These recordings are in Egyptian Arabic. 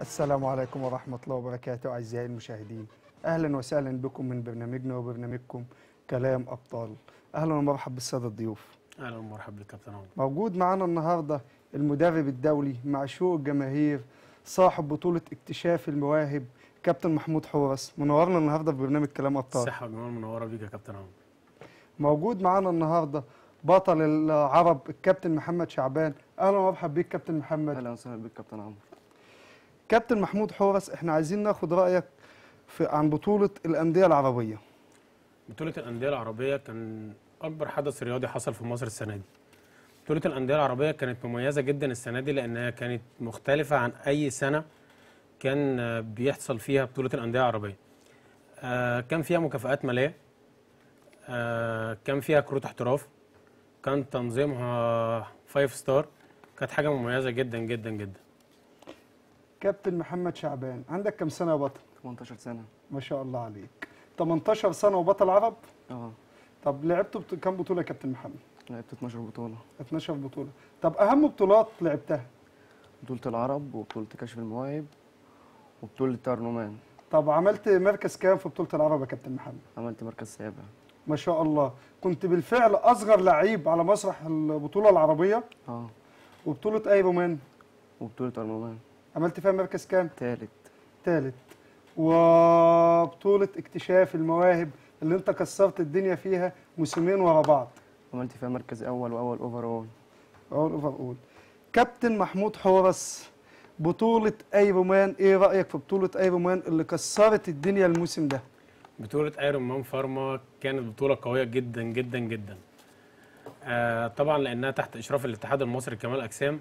السلام عليكم ورحمة الله وبركاته أعزائي المشاهدين أهلا وسهلا بكم من برنامجنا وبرنامجكم كلام أبطال أهلا ومرحبا بالسادة الضيوف اهلا ومرحبا بك كابتن عمر موجود معانا النهاردة المدرب الدولي معشوق الجماهير صاحب بطولة اكتشاف المواهب كابتن محمود حورس منورنا النهاردة في برنامج كلام أبطال صحه وجمال منوره بيك يا كابتن عمر موجود معانا النهاردة بطل العرب الكابتن محمد شعبان أهلا ومرحبا بيك كابتن محمد اهلا وسهلا بك كابتن عمرو كابتن محمود حورس احنا عايزين ناخد رأيك في عن بطولة الأندية العربية بطوله الانديه العربيه كان اكبر حدث رياضي حصل في مصر السنه دي بطوله الانديه العربيه كانت مميزه جدا السنه دي لانها كانت مختلفه عن اي سنه كان آه، بيحصل فيها بطوله الانديه العربيه آه، كان فيها مكافآت ماليه آه، كان فيها كروت احتراف كان تنظيمها فايف ستار كانت حاجه مميزه جدا جدا جدا كابتن محمد شعبان عندك كم سنة يا بطل 18 سنه ما شاء الله عليك 18 سنة وبطل عرب اه طب لعبت بط... كم بطولة يا كابتن محمد لعبت 12 بطوله 12 بطولة طب أهم بطولات لعبتها بطوله العرب وبطوله كشف المواهب وبطوله ترنمان طب عملت مركز كام في بطولة العرب يا كابتن محمد عملت مركز سابع ما شاء الله كنت بالفعل أصغر لعيب على مسرح البطولة العربية اه وبطولة أي رومان وبطوله ترنمان عملت فيها مركز كام تالت ثالث وبطولة اكتشاف المواهب اللي انت كسرت الدنيا فيها موسمين ورا بعض عملت فيها مركز اول واول اوفرول اول اوفر اول كابتن محمود حورس بطولة ايرومان ايه رأيك في بطولة ايرومان اللي كسرت الدنيا الموسم ده بطولة ايرون مان فارما كانت بطولة قوية جدا جدا جدا. آه طبعا لأنها تحت إشراف الاتحاد المصري لكمال الأجسام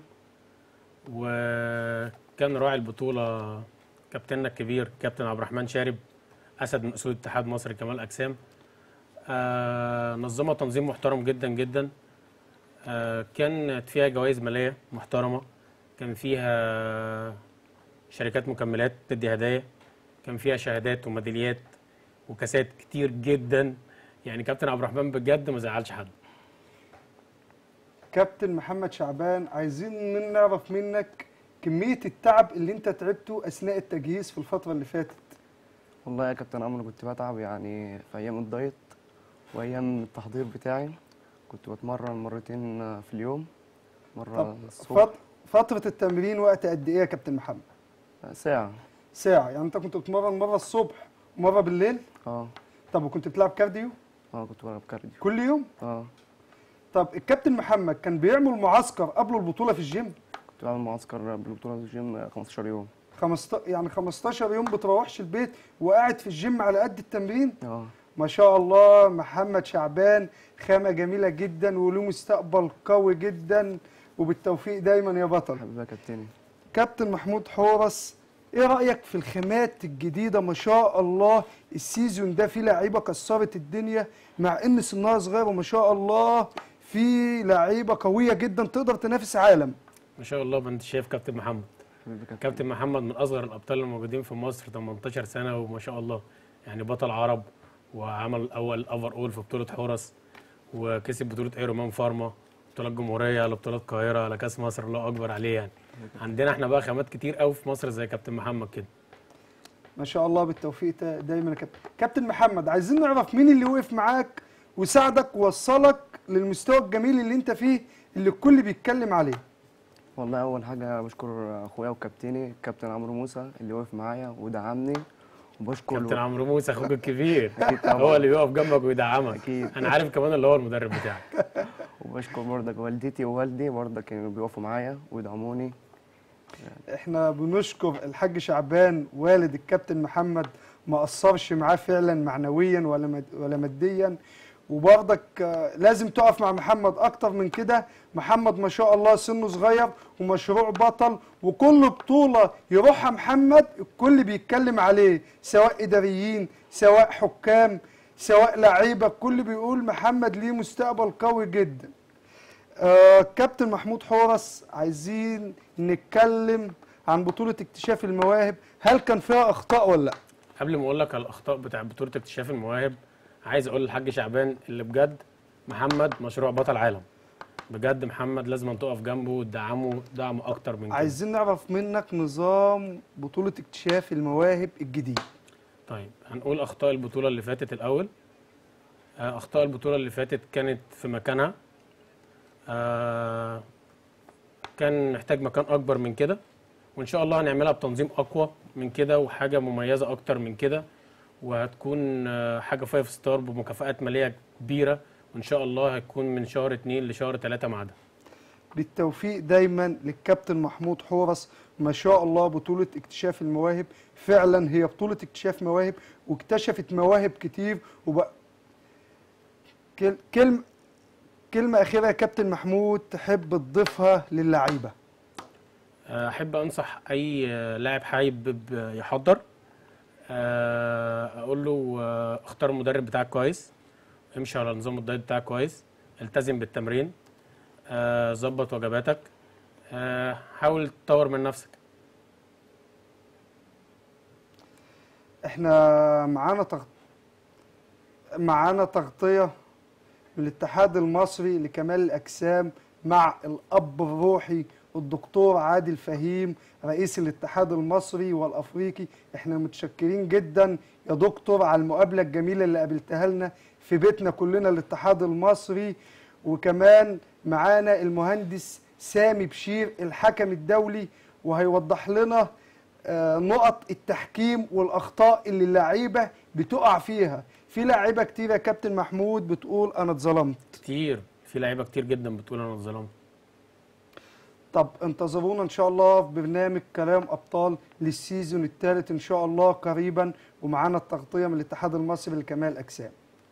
وكان راعي البطولة كابتننا الكبير كابتن عبد الرحمن شارب أسد من أسود اتحاد مصر لكمال الأجسام. آه نظمها تنظيم محترم جدا جدا. آه كانت فيها جوائز مالية محترمة. كان فيها شركات مكملات تدي هدايا. كان فيها شهادات وميداليات وكاسات كتير جدا يعني كابتن عبد الرحمن بجد ما زعلش حد كابتن محمد شعبان عايزين من- نعرف منك كمية التعب اللي انت تعبته اثناء التجهيز في الفترة اللي فاتت والله يا كابتن عمرو كنت بتعب يعني في ايام الدايت وايام التحضير بتاعي كنت بتمرن مرتين في اليوم مره طب الصبح فت- فترة التمرين وقت قد ايه يا كابتن محمد ساعه ساعة يعني انت كنت بتتمرن مرة الصبح ومرة بالليل اه طب وكنت بتلعب كارديو اه كنت بلعب كارديو كل يوم اه طب الكابتن محمد كان بيعمل معسكر قبل البطولة في الجيم كنت بعمل معسكر بالبطوله في الجيم 15 يوم 15 يعني 15 يوم بتروحش البيت وقاعد في الجيم على قد التمرين اه ما شاء الله محمد شعبان خامة جميلة جدا وله مستقبل قوي جدا وبالتوفيق دايما يا بطل حبيبي يا كابتني كابتن محمود حورس ايه رأيك في الخامات الجديدة ما شاء الله السيزون ده فيه لعيبة كسرت الدنيا مع ان سنها صغير وما شاء الله في لعيبة قوية جدا تقدر تنافس عالم ما شاء الله ما انت شايف كابتن محمد حبيبي يا كابتن كابتن محمد من اصغر الابطال الموجودين في مصر 18 سنه وما شاء الله يعني بطل عرب وعمل اول اوفر اول في بطوله حورس وكسب بطوله ايرومان فارما بطولات جمهوريه لبطولات القاهره لكاس مصر الله اكبر عليه يعني عندنا احنا بقى خامات كتير قوي في مصر زي كابتن محمد كده ما شاء الله بالتوفيق دا- دايما يا كابتن كابتن محمد عايزين نعرف مين اللي وقف معاك وساعدك ووصلك للمستوى الجميل اللي انت فيه اللي الكل بيتكلم عليه والله اول حاجه بشكر اخويا وكابتني الكابتن عمرو موسى اللي وقف معايا ودعمني وبشكر كابتن عمرو موسى اخوك الكبير أكيد طبعاً. هو اللي بيقف جنبك ويدعمك أكيد. انا عارف كمان اللي هو المدرب بتاعك وبشكر برضك والدتي ووالدي برضك كانوا بيقفوا معايا ويدعموني احنا بنشكر الحاج شعبان والد الكابتن محمد ما قصرش معاه فعلا معنويا ولا مد ولا ماديا وبرضك آه، لازم تقف مع محمد اكتر من كده محمد ما شاء الله سنه صغير ومشروع بطل وكل بطولة يروحها محمد الكل بيتكلم عليه سواء اداريين سواء حكام سواء لعيبة الكل بيقول محمد ليه مستقبل قوي جدا آه كابتن محمود حورس عايزين نتكلم عن بطولة اكتشاف المواهب هل كان فيها أخطاء ولا لا؟ قبل ما اقول لك على الاخطاء بتاع بطوله اكتشاف المواهب عايز اقول للحاج شعبان اللي بجد محمد مشروع بطل عالم بجد محمد لازم تقف جنبه وتدعمه دعم اكتر من كده عايزين نعرف منك نظام بطولة اكتشاف المواهب الجديد طيب هنقول اخطاء البطوله اللي فاتت الاول آه، اخطاء البطوله اللي فاتت كانت في مكانها آه، كان محتاج مكان اكبر من كده وان شاء الله هنعملها بتنظيم اقوى من كده وحاجه مميزه اكتر من كده وهتكون آه، حاجه فايف ستار بمكافآت ماليه كبيره وان شاء الله هتكون من شهر اتنين لشهر تلاتة معانا بالتوفيق دايما للكابتن محمود حورس ما شاء الله بطولة اكتشاف المواهب فعلا هي بطولة اكتشاف مواهب واكتشفت مواهب كتير وبقى كل... كلمة كلمة أخيرة يا كابتن محمود تحب تضيفها للعيبة احب انصح اي لاعب حابب يحضر آه، اقول له آه، اختار المدرب بتاعك كويس امشي على نظام الدايت بتاعك كويس التزم بالتمرين آه، ظبط وجباتك آه، حاول تطور من نفسك احنا معانا تغ... معانا تغطية من الاتحاد المصري لكمال الأجسام مع الأب الروحي الدكتور عادل فهيم رئيس الاتحاد المصري والأفريقي احنا متشكرين جدا يا دكتور على المقابلة الجميلة اللي قابلتها لنا في بيتنا كلنا الاتحاد المصري وكمان معانا المهندس سامي بشير الحكم الدولي وهيوضح لنا آه، نقط التحكيم والاخطاء اللي اللعيبه بتقع فيها في لعيبه كتير يا كابتن محمود بتقول انا اتظلمت كتير في لعيبه كتير جدا بتقول انا اتظلمت طب انتظرونا ان شاء الله في برنامج كلام ابطال للسيزون الثالث ان شاء الله قريبا ومعانا التغطيه من الاتحاد المصري لكمال الاجسام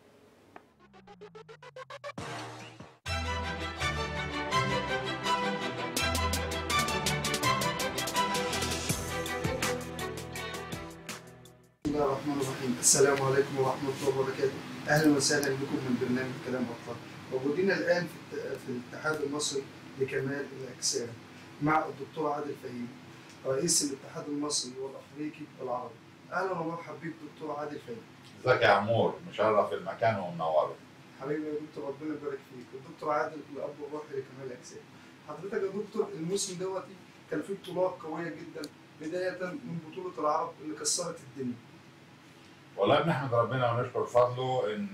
بسم الله الرحمن الرحيم السلام عليكم ورحمة الله وبركاته أهلا وسهلا بكم من برنامج كلام أطفال موجودين الآن في الت- في الاتحاد المصري لكمال الأجسام مع الدكتور عادل فهيم رئيس الاتحاد المصري والأفريقي والعربي أهلا ومرحبا بك دكتور عادل فهيم ازيك يا عمور مشرف المكان ومنوره حبيبي يا دكتور ربنا يبارك فيك الدكتور عادل الأب الروحي لكمال الأجسام حضرتك يا دكتور الموسم دوتي كان فيه بطولات قوية جدا بداية من بطولة العرب اللي كسرت الدنيا والله بنحمد ربنا ونشكر فضله ان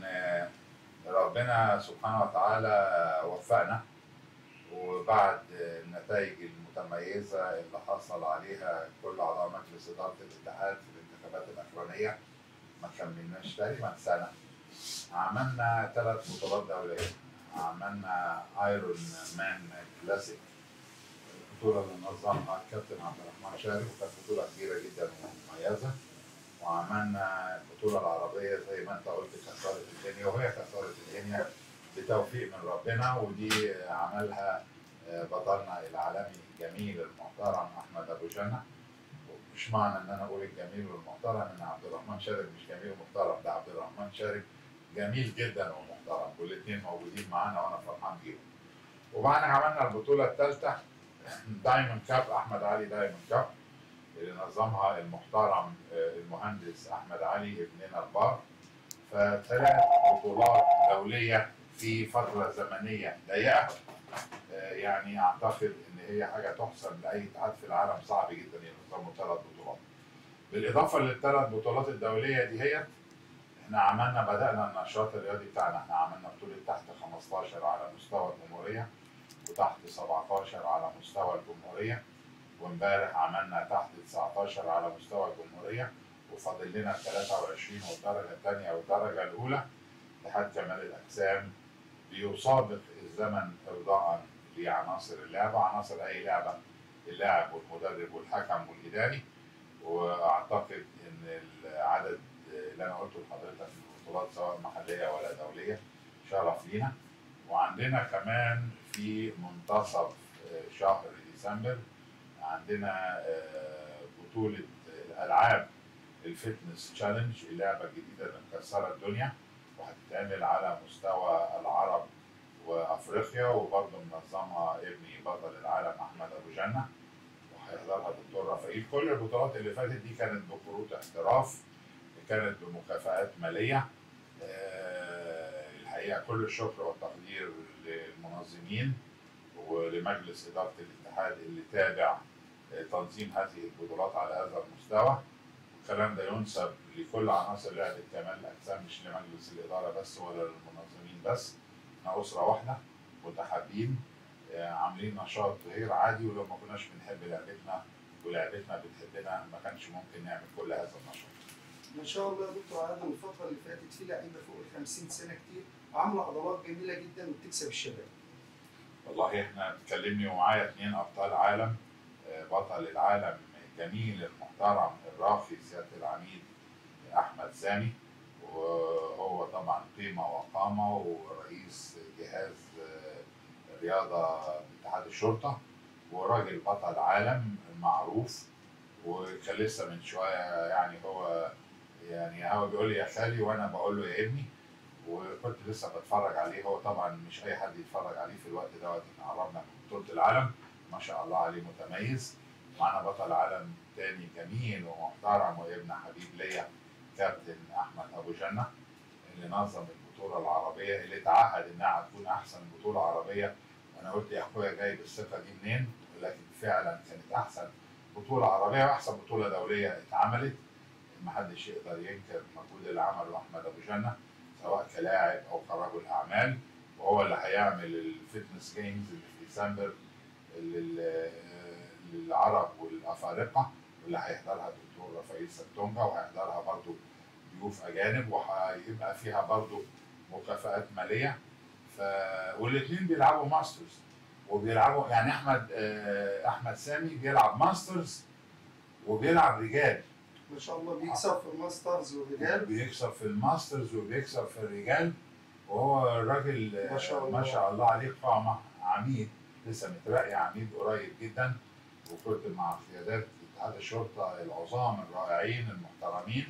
ربنا سبحانه وتعالى وفقنا وبعد النتائج المتميزه اللي حصل عليها كل اعضاء مجلس اداره الاتحاد في الانتخابات الاخرانيه ما كملناش تقريبا سنه عملنا ثلاث بطولات دوليه عملنا ايرون مان كلاسيك البطوله اللي نظمها الكابتن عبد الرحمن شاري وكانت بطوله كبيره جدا ومميزه وعملنا البطوله العربيه زي ما انت قلت كسرت الدنيا وهي كسرت الدنيا بتوفيق من ربنا ودي عملها بطلنا العالمي الجميل المحترم احمد ابو جنه مش معنى ان انا اقول الجميل والمحترم ان عبد الرحمن شارب مش جميل ومحترم ده عبد الرحمن شارب جميل جدا ومحترم والاثنين موجودين معانا وانا فرحان بيهم وبعدين عملنا البطوله الثالثه دايموند كاب احمد علي دايموند كاب اللي نظمها المحترم آه، المهندس احمد علي ابننا البار فثلاث بطولات دوليه في فتره زمنيه ضيقه آه، يعني اعتقد ان هي حاجه تحسب لاي اتحاد في العالم صعب جدا ينظموا ثلاث بطولات. بالاضافه للثلاث بطولات الدوليه دي هي احنا عملنا بدانا النشاط الرياضي بتاعنا احنا عملنا بطوله تحت 15 على مستوى الجمهوريه وتحت 17 على مستوى الجمهوريه وامبارح عملنا تحت 19 على مستوى الجمهوريه وفاضل لنا 23 والدرجه الثانيه والدرجه الاولى اتحاد كمال الاجسام بيسابق الزمن ارضاء لعناصر اللعبه عناصر اي لعبه اللاعب والمدرب والحكم والاداري واعتقد ان العدد اللي انا قلته لحضرتك في البطولات سواء محليه ولا دوليه شرف لينا وعندنا كمان في منتصف آه، شهر ديسمبر عندنا آه، بطولة الألعاب الفتنس تشالنج اللعبة الجديدة اللي مكسرة الدنيا وهتتعمل على مستوى العرب وأفريقيا وبرضه منظمها ابني بطل العالم أحمد أبو جنة وهيحضرها الدكتور رفائيل كل البطولات اللي فاتت دي كانت بكروت احتراف كانت بمكافآت مالية آه، الحقيقة كل الشكر والتقدير للمنظمين ولمجلس اداره الاتحاد اللي تابع آه، تنظيم هذه البطولات على هذا المستوى الكلام ده ينسب لكل عناصر لعبه كمال الاجسام مش لمجلس الاداره بس ولا للمنظمين بس احنا اسره واحده متحابين آه، عاملين نشاط غير عادي ولو ما كناش بنحب لعبتنا ولعبتنا بتحبنا ما كانش ممكن نعمل كل هذا النشاط ما شاء الله يا دكتور عادل الفترة اللي فاتت في لعيبة فوق ال 50 سنة كتير وعاملة عضلات جميلة جدا وبتكسب الشباب. والله احنا بتكلمني ومعايا اثنين ابطال عالم آه، بطل العالم الجميل المحترم الراقي سياده العميد احمد سامي وهو طبعا قيمه وقامه ورئيس جهاز آه، رياضه اتحاد الشرطه وراجل بطل عالم معروف وكان لسه من شويه يعني هو يعني هو بيقول لي يا خالي وانا بقول له يا ابني وكنت لسه بتفرج عليه هو طبعا مش اي حد يتفرج عليه في الوقت دوت احنا قربنا من بطوله العالم ما شاء الله عليه متميز معانا بطل عالم تاني جميل ومحترم وابن حبيب ليا كابتن احمد ابو جنه اللي نظم البطوله العربيه اللي تعهد انها هتكون احسن بطوله عربيه وانا قلت يا اخويا جايب الثقه دي منين؟ ولكن فعلا كانت احسن بطوله عربيه واحسن بطوله دوليه اتعملت محدش يقدر ينكر المجهود اللي عمله احمد ابو جنه سواء كلاعب او كرجل اعمال وهو اللي هيعمل الفتنس جيمز اللي في ديسمبر لل- للعرب والافارقه واللي هيحضرها الدكتور رفائيل سبتونجا وهيحضرها برضو ضيوف اجانب وهيبقى فيها برضو مكافآت ماليه ف والاثنين بيلعبوا ماسترز وبيلعبوا يعني احمد آه، احمد سامي بيلعب ماسترز وبيلعب رجال ما شاء الله بيكسب في الماسترز والرجال بيكسب في الماسترز وبيكسب في الرجال وهو الراجل ما شاء الله. ما شاء الله عليه قامة عميد لسه مترقي عميد قريب جدا وكنت مع قيادات اتحاد الشرطة العظام الرائعين المحترمين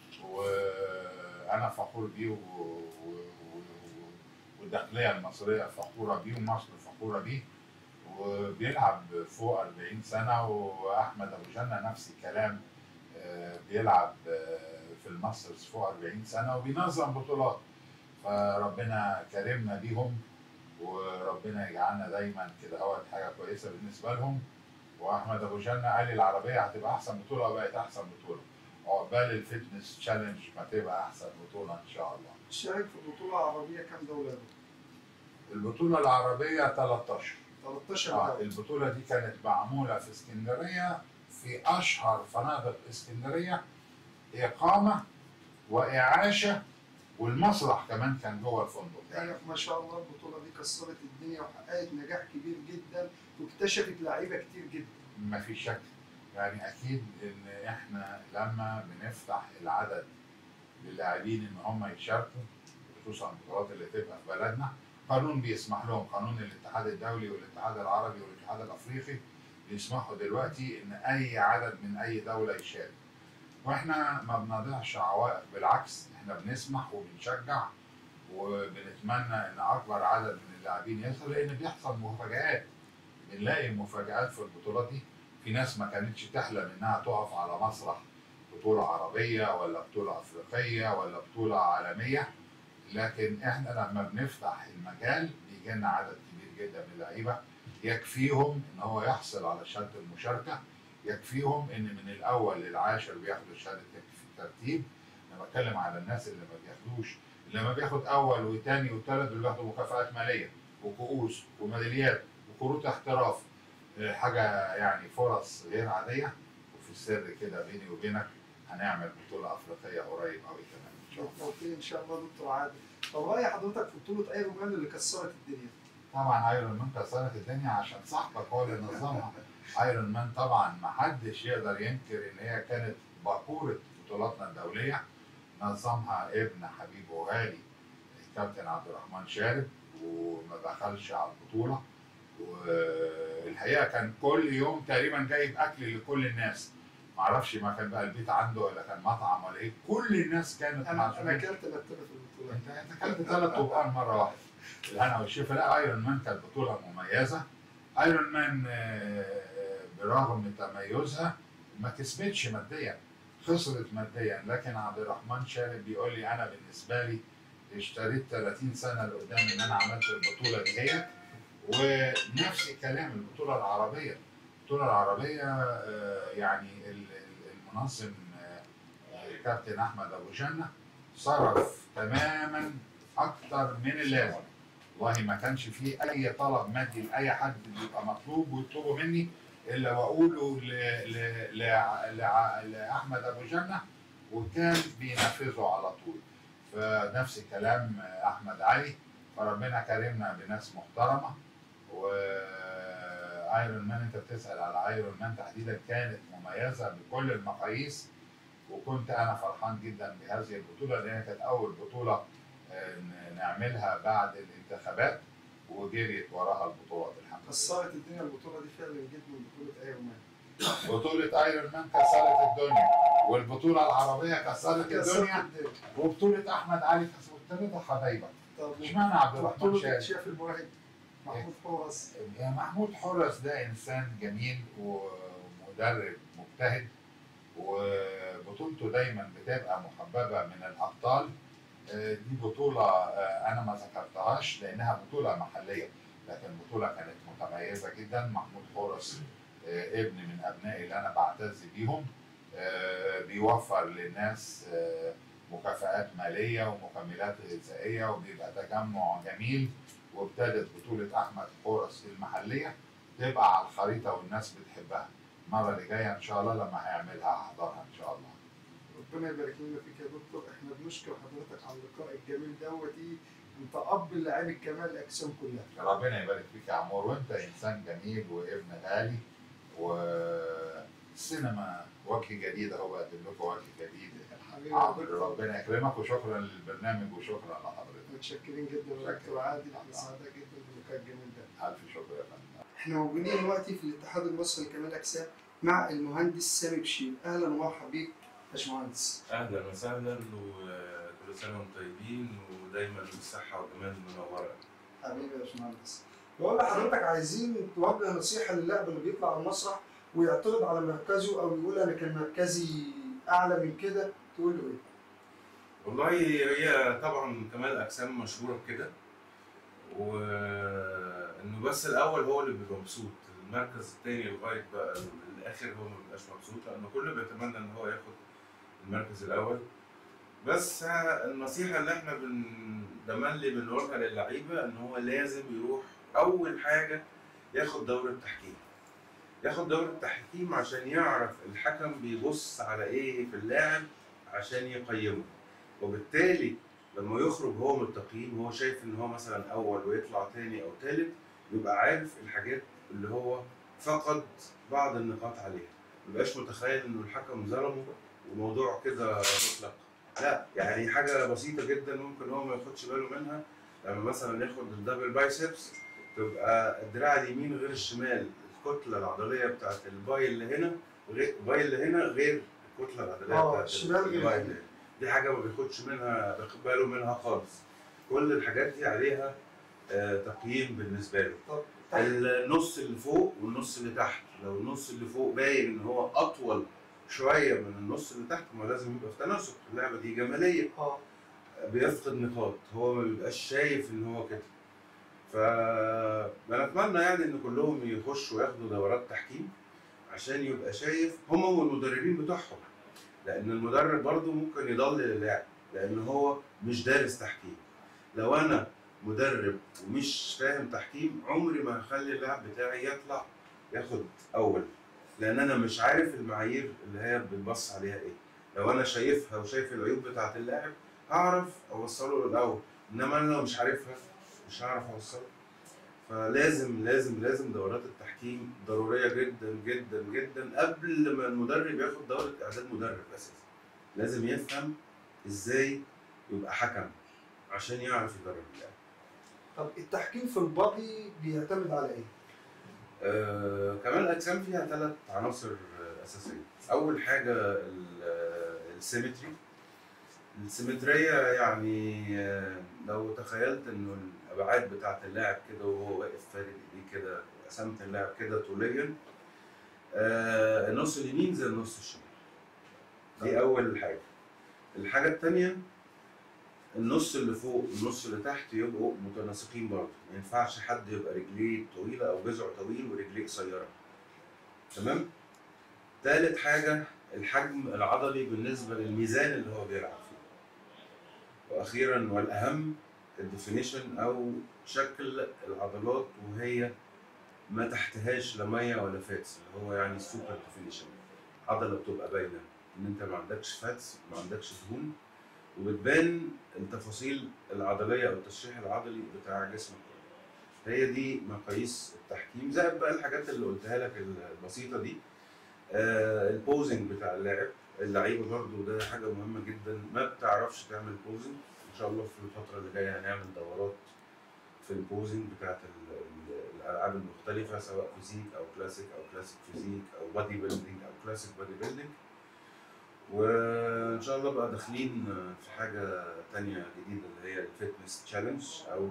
وأنا فخور بيه و... و... و... والداخلية المصرية فخورة بيه ومصر فخورة بيه وبيلعب فوق 40 سنة وأحمد أبو جنة نفس الكلام آه، بيلعب آه، في الماسترز فوق 40 سنه وبينظم بطولات فربنا كرمنا بيهم وربنا يجعلنا دايما كده اهوت حاجه كويسه بالنسبه لهم واحمد ابو جنه قال لي العربيه هتبقى احسن بطوله وبقت احسن بطوله عقبال الفتنس تشالنج ما تبقى احسن بطوله ان شاء الله شارك في بطولة عربية كام دولة يا دكتور؟ البطوله العربيه 13 13 آه، دولة. البطولة دي كانت معمولة في اسكندرية في أشهر فنادق اسكندرية إقامة وإعاشة والمسرح كمان كان جوه الفندق يعني يعني ما شاء الله البطولة دي كسرت الدنيا وحققت نجاح كبير جدا واكتشفت لعيبة كتير جدا. ما في شك يعني أكيد إن إحنا لما بنفتح العدد للاعبين إن هم يشاركوا خصوصا البطولات اللي تبقى في بلدنا قانون بيسمح لهم قانون الاتحاد الدولي والاتحاد العربي والاتحاد الافريقي بيسمحوا دلوقتي ان اي عدد من اي دوله يشارك واحنا ما بنضيعش عوائق بالعكس احنا بنسمح وبنشجع وبنتمنى ان اكبر عدد من اللاعبين يدخل لان بيحصل مفاجآت بنلاقي مفاجآت في البطولات دي في ناس ما كانتش تحلم انها تقف على مسرح بطولة عربية ولا بطولة أفريقية ولا بطولة عالمية لكن احنا لما بنفتح المجال بيجي لنا عدد كبير جدا من اللعيبه يكفيهم ان هو يحصل على شهاده المشاركه يكفيهم ان من الاول للعاشر بياخدوا شهاده الترتيب انا بتكلم على الناس اللي ما بياخدوش اللي ما بياخد اول وثاني وثالث دول بياخدوا مكافآت ماليه وكؤوس وميداليات وكروت احتراف اه، حاجه يعني فرص غير عاديه وفي السر كده بيني وبينك هنعمل بطوله افريقيه قريب قوي كمان ان شاء الله بالتوفيق ان شاء الله دكتور عادل. طب رأي حضرتك في بطولة ايرون مان اللي كسرت الدنيا؟ طبعا ايرون مان كسرت الدنيا عشان صاحبك هو اللي نظمها ايرون مان طبعا ما حدش يقدر ينكر ان هي كانت باكوره بطولاتنا الدوليه نظمها ابن حبيب وغالي الكابتن عبد الرحمن شارب وما دخلش على البطوله والحقيقه كان كل يوم تقريبا جايب اكل لكل الناس معرفش ما كان بقى البيت عنده ولا كان مطعم ولا ايه كل الناس كانت انا انا معزومين اكلت لبتبة في البطولة. انت انت اكلت ثلاث طبقان مره واحده الهنا والشفا لا ايرون مان كانت بطوله مميزه ايرون مان آه، برغم تميزها ما كسبتش ماديا خسرت ماديا لكن عبد الرحمن شارب بيقول لي انا بالنسبه لي اشتريت 30 سنه لقدام ان انا عملت البطوله دي هي ونفس الكلام البطوله العربيه البطوله العربيه آه، يعني ال- ال- المنظم آه، الكابتن احمد ابو جنه صرف تماما اكتر من اللازم والله ما كانش فيه اي طلب مادي لاي حد بيبقى مطلوب ويطلبه مني الا واقوله ل... ل... ل... لع- لاحمد ابو جنه وكان بينفذه على طول فنفس الكلام احمد علي فربنا كرمنا بناس محترمه وايرون مان انت بتسال على ايرون مان تحديدا كانت مميزه بكل المقاييس وكنت انا فرحان جدا بهذه البطوله لان كانت اول بطوله آه، ن- نعملها بعد الانتخابات وجريت وراها البطولات الحمد لله كسرت الدنيا البطوله دي فعلا جدا بطوله ايرون مان بطولة ايرون مان كسرت الدنيا والبطولة العربية كسرت كسرت الدنيا الدنيا وبطولة أحمد علي كسرت الثلاثة حبايبك طب اشمعنى عبد الرحمن بطوله شاهد؟ اكتشاف المواهب محمود حورس يا محمود حرس ده إنسان جميل ومدرب مجتهد وبطولته دايما بتبقى محببة من الأبطال آه، دي بطولة آه، أنا ما ذكرتهاش لأنها بطولة محلية لكن بطولة كانت متميزة جدا محمود حورس آه، ابن من أبنائي اللي أنا بعتز بيهم آه، بيوفر للناس آه، مكافآت مالية ومكملات غذائية وبيبقى تجمع جميل وابتدت بطولة أحمد حورس المحلية تبقى على الخريطة والناس بتحبها المرة اللي جاية إن شاء الله لما هيعملها هحضرها إن شاء الله ربنا يبارك لنا فيك يا دكتور احنا بنشكر حضرتك على اللقاء الجميل دوتي انت اب للاعيب الكمال الاجسام كلها ربنا يبارك فيك يا عمور وأنت إنسان جميل وابن غالي والسينما وجه جديد أهو بقدم لكم وجه جديد حبيبي يا عمرو دكتور ربنا يكرمك وشكرا للبرنامج وشكرا لحضرتك متشكرين جدا يا دكتور عادل احنا سعداء جدا باللقاء الجميل ده ألف شكر يا فندم احنا موجودين دلوقتي في الاتحاد المصري لكمال الاجسام مع المهندس سامي بشير اهلا ومرحبا بيك يا باشمهندس اهلا وسهلا وكل سنه وانتم طيبين ودايما بالصحه والجمال منوره حبيبي يا باشمهندس بقول لحضرتك عايزين توجه نصيحه للاعب اللي بيطلع على المسرح ويعترض على مركزه او يقول انا كان مركزي اعلى من كده تقول له ايه؟ والله هي طبعا كمال اجسام مشهوره بكده وانه بس الاول هو اللي بيبقى مبسوط المركز الثاني لغايه بقى الاخر هو ما بيبقاش مبسوط لانه كله بيتمنى ان هو ياخد المركز الاول بس النصيحه اللي احنا بن ده اللي بنقولها للعيبه ان هو لازم يروح اول حاجه ياخد دوره تحكيم ياخد دورة تحكيم عشان يعرف الحكم بيبص على ايه في اللاعب عشان يقيمه وبالتالي لما يخرج هو من التقييم هو شايف ان هو مثلا اول ويطلع تاني او تالت يبقى عارف الحاجات اللي هو فقد بعض النقاط عليها ميبقاش متخيل انه الحكم ظلمه وموضوع كده مطلق لا يعني حاجة بسيطة جدا ممكن هو ما ياخدش باله منها لما مثلا ياخد الدبل بايسبس تبقى الدراع اليمين غير الشمال الكتلة العضلية بتاعت الباي اللي هنا غير الباي اللي هنا غير الكتلة العضلية آه، بتاعت الشمال غير الباي اليمين. اللي هنا. دي حاجة ما بياخدش منها بياخد باله منها خالص كل الحاجات دي عليها آه، تقييم بالنسبة له طب النص اللي فوق والنص اللي تحت لو النص اللي فوق باين ان هو اطول شويه من النص اللي تحت ما لازم يبقى في تناسق اللعبه دي جماليه اه بيفقد نقاط هو ما بيبقاش شايف ان هو كده فبنتمنى يعني ان كلهم يخشوا ياخدوا دورات تحكيم عشان يبقى شايف هم والمدربين بتوعهم لان المدرب برضو ممكن يضلل اللاعب لان هو مش دارس تحكيم لو انا مدرب ومش فاهم تحكيم عمري ما هخلي اللاعب بتاعي يطلع ياخد اول لان انا مش عارف المعايير اللي هي بنبص عليها ايه لو انا شايفها وشايف العيوب بتاعه اللاعب هعرف اوصله للاول انما انا لو مش عارفها مش هعرف اوصله فلازم لازم لازم دورات التحكيم ضروريه جدا جدا جدا قبل ما المدرب ياخد دوره اعداد مدرب اساسا لازم يفهم ازاي يبقى حكم عشان يعرف يدرب اللاعب طب التحكيم في البادي بيعتمد على ايه؟ آه، كمان الاجسام فيها ثلاث عناصر آه، اساسيه اول حاجه ال- آه، السيمتري السيمتريه يعني آه، لو تخيلت انه الابعاد بتاعت اللاعب كده وهو واقف فارد ايديه كده وقسمت اللاعب كده طوليا آه، النص اليمين زي النص الشمال دي اول حاجه الحاجه الثانيه النص اللي فوق والنص اللي تحت يبقوا متناسقين برضه ما ينفعش حد يبقى رجليه طويله او جذعه طويل ورجليه قصيره تمام تالت حاجه الحجم العضلي بالنسبه للميزان اللي هو بيلعب فيه واخيرا والاهم الديفينيشن او شكل العضلات وهي ما تحتهاش لا ميه ولا فاتس اللي هو يعني السوبر ديفينيشن عضله بتبقى باينه ان انت ما عندكش فاتس ما عندكش دهون وبتبان التفاصيل العضليه او التشريح العضلي بتاع جسمك كله. هي دي مقاييس التحكيم زائد بقى الحاجات اللي قلتها لك البسيطه دي آه البوزنج بتاع اللاعب اللعيبه برضو ده حاجه مهمه جدا ما بتعرفش تعمل بوزنج ان شاء الله في الفتره اللي جايه هنعمل دورات في البوزنج بتاعت ال- ال- الالعاب المختلفه سواء فيزيك او كلاسيك او كلاسيك فيزيك او بادي بيلدينج او كلاسيك بادي بيلدينج وان شاء الله بقى داخلين في حاجه تانية جديده اللي هي الفيتنس تشالنج او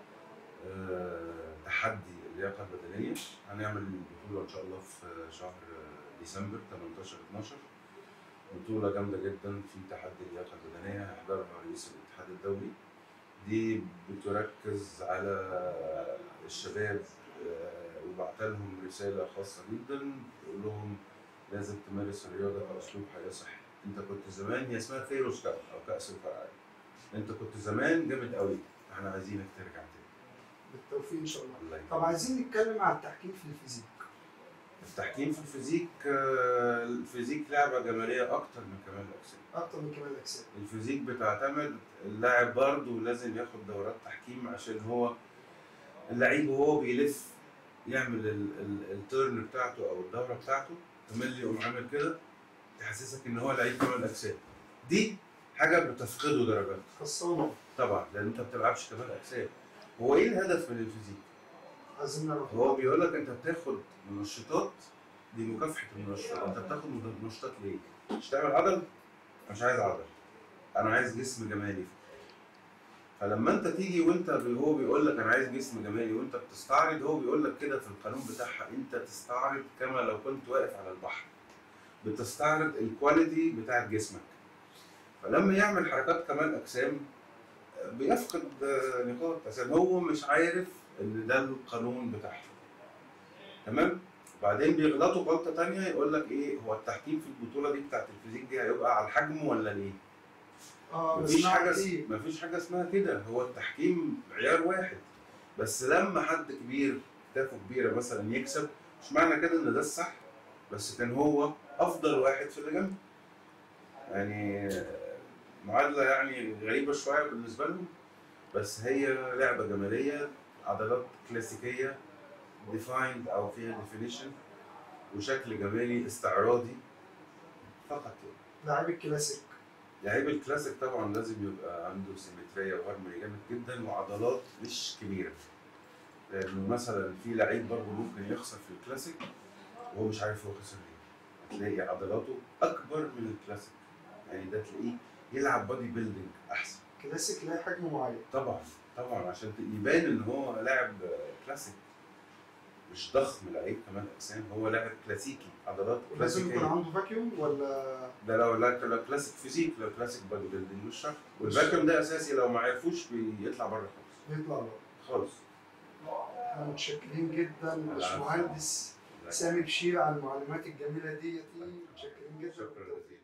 آه، تحدي اللياقه البدنيه هنعمل بطوله ان شاء الله في شهر ديسمبر 18 12 بطوله جامده جدا في تحدي اللياقه البدنيه هيحضرها رئيس الاتحاد الدولي دي بتركز على الشباب آه، وبعت لهم رساله خاصه جدا تقول لهم لازم تمارس الرياضه كاسلوب حياه صحي انت كنت زمان هي اسمها فيروس كاب او كاس الفرعي انت كنت زمان جامد قوي احنا عايزينك ترجع تاني بالتوفيق ان شاء الله الله يبارك. طب عايزين نتكلم عن التحكيم في الفيزيك التحكيم في الفيزيك آه، الفيزيك لعبه جماليه اكتر من كمال الاجسام اكتر من كمال الاجسام الفيزيك بتعتمد اللاعب برضه لازم ياخد دورات تحكيم عشان هو اللعيب وهو بيلف يعمل ال- ال- التيرن بتاعته او الدوره بتاعته تملي يقوم عامل كده تحسسك ان هو لعيب كمال اجسام دي حاجه بتفقده درجات خاصة طبعا لان انت ما بتلعبش كمال اجسام هو ايه الهدف من الفيزيك؟ عايزين نعرف هو بيقول لك انت بتاخد منشطات دي مكافحه المنشطات انت بتاخد منشطات ليه؟ مش تعمل عضل؟ أنا مش عايز عضل انا عايز جسم جمالي فلما انت تيجي وانت بي- هو بيقول لك انا عايز جسم جمالي وانت بتستعرض هو بيقول لك كده في القانون بتاعها انت تستعرض كما لو كنت واقف على البحر بتستعرض الكواليتي بتاعت جسمك فلما يعمل حركات كمال اجسام آه، بيفقد آه، نقاط عشان هو مش عارف ان ده القانون بتاعها تمام وبعدين بيغلطوا غلطه تانية يقول لك ايه هو التحكيم في البطوله دي بتاعت الفيزيك دي هيبقى على الحجم ولا ليه؟ اه مفيش بسمع حاجه كتير. مفيش حاجه اسمها كده هو التحكيم عيار واحد بس لما حد كبير كتافه كبيره مثلا يكسب مش معنى كده ان ده الصح بس كان هو افضل واحد في اللي جنبه يعني آه، معادله يعني غريبه شويه بالنسبه لهم بس هي لعبه جماليه عضلات كلاسيكيه ديفايند او فيها ديفينيشن وشكل جمالي استعراضي فقط يعني. لاعب الكلاسيك لعيب الكلاسيك طبعا لازم يبقى عنده سيمترية وهرموني جامد جدا وعضلات مش كبيرة لأنه مثلا في لعيب برضه ممكن يخسر في الكلاسيك وهو مش عارف هو خسر ليه هتلاقي عضلاته أكبر من الكلاسيك يعني ده تلاقيه يلعب بادي بيلدينج أحسن كلاسيك له حجم معين طبعا طبعا عشان يبان إن هو لاعب كلاسيك مش ضخم لعيب كمان أجسام هو لاعب كلاسيكي عضلات ولازم يكون كلاسيكية عنده فاكيوم ولا ده لو لا لو كلاسيك فيزيك لو كلاسيك بادي بيلدينج مش شرط والفاكيوم ده اساسي لو ما عرفوش بيطلع بره خالص بيطلع بره خالص احنا متشكرين جدا باشمهندس سامي بشير على المعلومات الجميله ديتي متشكرين جدا شكرا جزيلا